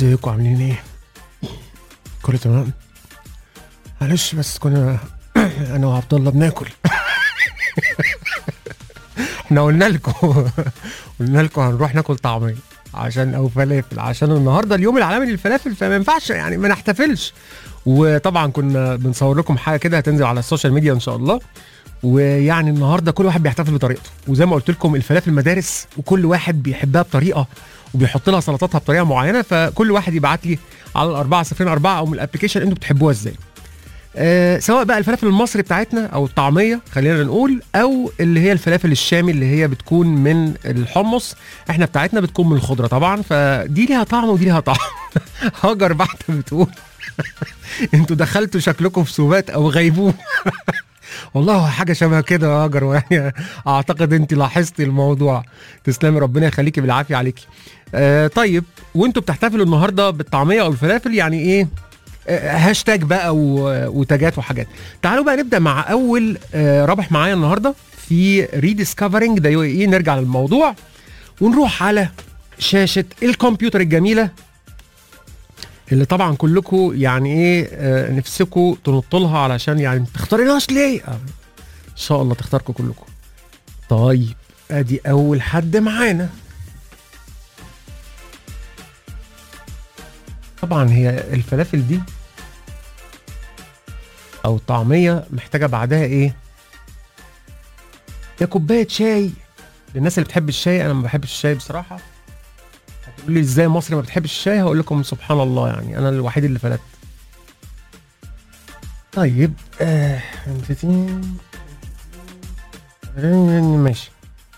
ازيكم عاملين ايه؟ كله تمام؟ معلش بس كنا انا وعبد الله بناكل احنا قلنا لكم قلنا لكم هنروح ناكل طعميه عشان او فلافل عشان النهارده اليوم العالمي للفلافل فما ينفعش يعني ما نحتفلش وطبعا كنا بنصور لكم حاجه كده هتنزل على السوشيال ميديا ان شاء الله ويعني النهارده كل واحد بيحتفل بطريقته وزي ما قلت لكم الفلافل مدارس وكل واحد بيحبها بطريقه وبيحط لها سلطاتها بطريقه معينه فكل واحد يبعت لي على الأربعة صفرين أربعة أو من الأبلكيشن أنتوا بتحبوها إزاي آه سواء بقى الفلافل المصري بتاعتنا أو الطعمية خلينا نقول أو اللي هي الفلافل الشامي اللي هي بتكون من الحمص احنا بتاعتنا بتكون من الخضرة طبعا فدي ليها طعم ودي ليها طعم هاجر بعد بتقول انتوا دخلتوا شكلكم في سبات او غيبوه والله حاجه شبه كده يا هاجر يعني اعتقد انت لاحظتي الموضوع تسلمي ربنا يخليكي بالعافيه عليكي آه طيب وانتوا بتحتفلوا النهارده بالطعميه او الفلافل يعني ايه آه هاشتاج بقى و- وتاجات وحاجات تعالوا بقى نبدا مع اول آه رابح معايا النهارده في ريديسكفرنج ذا يو اي نرجع للموضوع ونروح على شاشه الكمبيوتر الجميله اللي طبعا كلكم يعني ايه آه نفسكم تنطوا لها علشان يعني ما تختاريناش ليه؟ آه ان شاء الله تختاركم كلكم. طيب ادي اول حد معانا. طبعا هي الفلافل دي او الطعميه محتاجه بعدها ايه؟ يا كوبايه شاي للناس اللي بتحب الشاي انا ما بحبش الشاي بصراحه هتقول لي ازاي مصر ما بتحبش الشاي هقول لكم سبحان الله يعني انا الوحيد اللي فلت طيب آه ماشي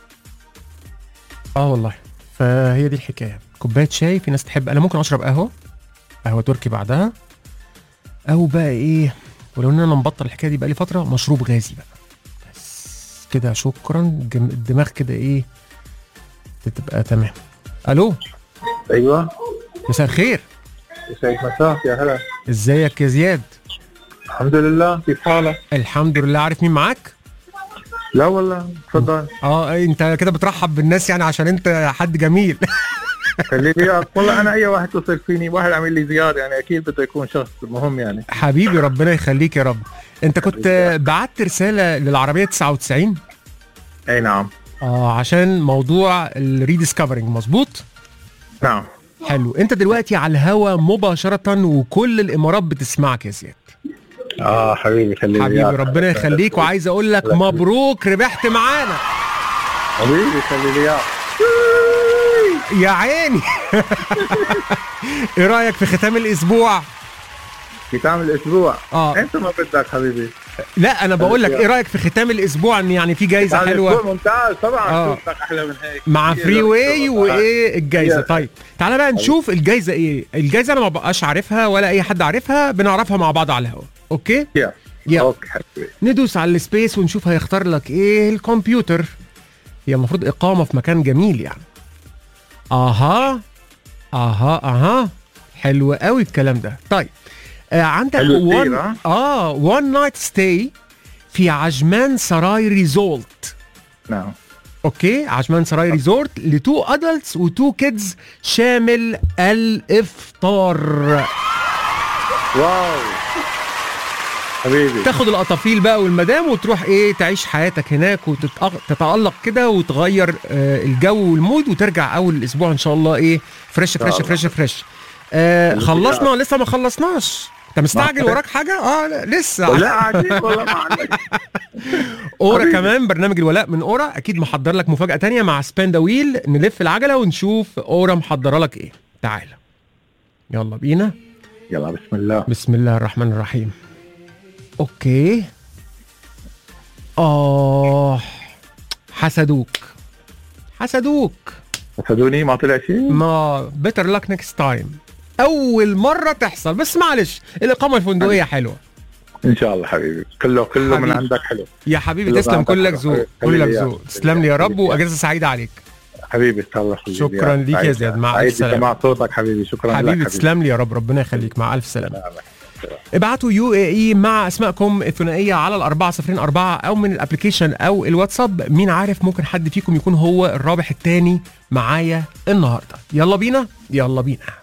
اه والله فهي دي الحكايه كوبايه شاي في ناس تحب انا ممكن اشرب قهوه قهوه تركي بعدها او بقى ايه ولو ان انا مبطل الحكايه دي بقى لي فتره مشروب غازي بقى بس كده شكرا جم- الدماغ كده ايه تبقى تمام الو ايوه مساء الخير يسعد مساك يا هلا ازيك يا زياد الحمد لله كيف حالك؟ الحمد لله عارف مين معاك لا والله تفضل اه انت كده بترحب بالناس يعني عشان انت حد جميل خلي لي إياك. والله انا اي واحد يتصل فيني واحد عامل لي زياره يعني اكيد بده يكون شخص مهم يعني حبيبي ربنا يخليك يا رب انت كنت بعت رساله للعربيه 99 اي نعم اه عشان موضوع الريديسكفرنج مظبوط نعم حلو انت دلوقتي على الهوا مباشره وكل الامارات بتسمعك يا زياد اه حبيبي خلي لي حبيبي إياك. ربنا يخليك وعايز اقول لك مبروك ربحت معانا حبيبي خلي لي اياك يا عيني ايه رايك في ختام الاسبوع ختام الاسبوع اه انت ما بدك حبيبي لا انا بقول لك ايه رايك في ختام الاسبوع ان يعني في جايزه ختام حلوه الأسبوع ممتاز طبعا آه. شو بدك احلى من هيك مع كتير فري واي لك. وايه الجايزه يا. طيب تعالى بقى نشوف الجايزه ايه الجايزه انا ما بقاش عارفها ولا اي حد عارفها بنعرفها مع بعض على الهوا اوكي يا يلا اوكي حبيبي ندوس على السبيس ونشوف هيختار لك ايه الكمبيوتر هي المفروض اقامه في مكان جميل يعني اها اها اها حلو قوي الكلام ده طيب آه عندك حلو كتير، وان ها؟ اه وان نايت ستاي في عجمان سراي ريزولت نعم اوكي عجمان سراي ريزورت لتو ادلتس وتو كيدز شامل الافطار واو حبيبي تاخد القطافيل بقى والمدام وتروح ايه تعيش حياتك هناك وتتالق كده وتغير آه الجو والمود وترجع اول الاسبوع ان شاء الله ايه فريش فريش الله. فريش فريش آه اللي خلصنا لسه ما خلصناش انت مستعجل ما- وراك حاجه اه لا لسه لا عجيب والله ما عندك اورا حبيبي. كمان برنامج الولاء من اورا اكيد محضر لك مفاجاه تانية مع سباندا ويل نلف العجله ونشوف اورا محضره لك ايه تعال يلا بينا يلا بسم الله بسم الله الرحمن الرحيم اوكي اه حسدوك حسدوك حسدوني ما طلع شيء ما بيتر لك نيكست تايم اول مره تحصل بس معلش الاقامه الفندقيه حلوه ان شاء الله حبيبي كله كله من حبيبي. عندك حلو يا حبيبي كله تسلم بعدك كلك حلو. ذوق خلي لي كلك إياك. ذوق تسلم لي يا رب خلي لي إياك. واجازه سعيده عليك حبيبي تهلا خلي شكراً لي. ليك يا سعيد- زياد. مع ألف سعيد سلامة. سمعت صوتك حبيبي شكرا حبيبي لك تسلم لي يا رب ربنا يخليك مع الف سلامه حبيبي ابعتوا يو اي اي مع اسمائكم الثنائيه على الأربعة صفرين أربعة او من الابلكيشن او الواتساب مين عارف ممكن حد فيكم يكون هو الرابح الثاني معايا النهارده يلا بينا يلا بينا